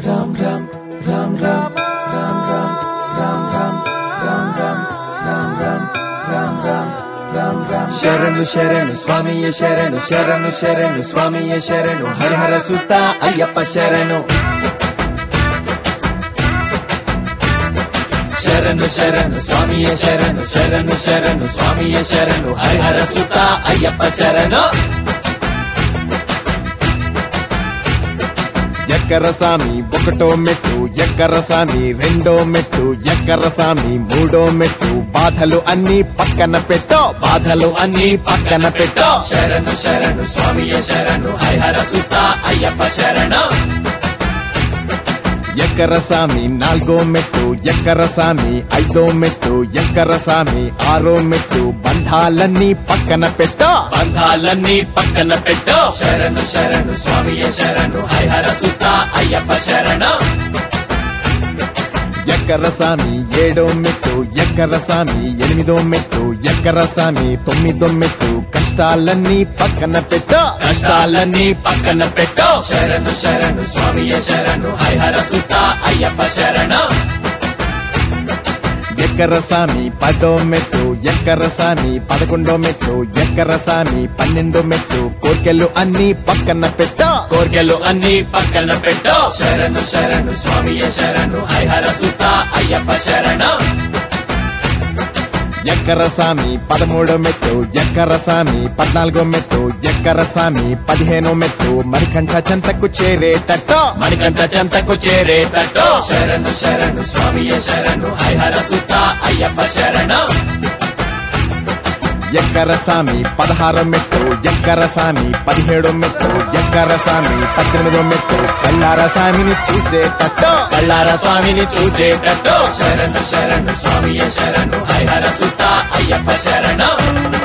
శరణు శరణు స్వామియ శరణు శరణు శరణు స్వామియ శరణు హరిహర సుత అయ్యప్ప శరణు శరణు శరణు స్వామియ శరణు శరణు శరణు స్వామియ శరణు హరిహర సుత అయ్యప్ప శరణు ఎక్కర సామి ఒకటో మెట్టు ఎక్కర సామి రెండో మెట్టు ఎక్కర సామి మూడో మెట్టు బాధలు అన్ని పక్కన పెట్టో బాధలు అన్ని పక్కన పెట్టో శరణు శరణు స్వామియ శరణు హరిహర సుత అయ్యప్ప శరణు ఎక్కర సామి నాలుగో మెట్టు ఎక్కర సామి ఐదో మెట్టు ఎక్కర సామి ఆరో మెట్టు బంధాలన్నీ పక్కన పెట్టో బంధాలన్నీ పక్కన పెట్టో శరణు శరణు స్వామియ శరణు హరిహర సుత అయ్యప్ప శరణు ఎక్కర సామి ఏడో మెట్టు ఎక్కర సామి ఎనిమిదో మెట్టు ఎక్కర సామి తొమ్మిదో మెట్టు కష్టాలన్నీ పక్కన పెట్టో కష్టాలన్నీ పక్కన పెట్టో శరణు శరణు స్వామియ శరణు హరిహర సుత అయ్యప్ప శరణు ఎక్కర సామి పదో మెట్టు ఎక్కర సామి పదకొండో మెట్టు ఎక్కర సామి పన్నెండో మెట్టు కోర్కెలు అన్ని పక్కన పెట్టో కోర్కెలు అన్ని పక్కన పెట్టో శరణు శరణు స్వామియ శరణు హరిహర సుత అయ్యప్ప శరణు ఎక్కర సామి పదమూడో మెట్టు ఎక్కర సామి పద్నాలుగో మెట్టు ఎక్కర సామి పదిహేనో మెట్టు మరికంఠ చెంతకు చేరేటట్టో మణికంఠ చెంతకు చేరేటట్టు శరణు శరణు స్వామియ శరణు హరిహర సుత అయ్యప్ప శరణు ఎక్కర సామి పదహారో మెట్టు ఎక్కర సామి పదిహేడో మెట్టు ఎక్కర సామి పద్దెనిమిదో మెట్టు కల్లార సామిని చూసేటట్టో కళ్ళార స్వామిని చూసేటట్టు శరణు శరణు స్వామియ శరణు హరిహర సుత అయ్యప్ప శరణు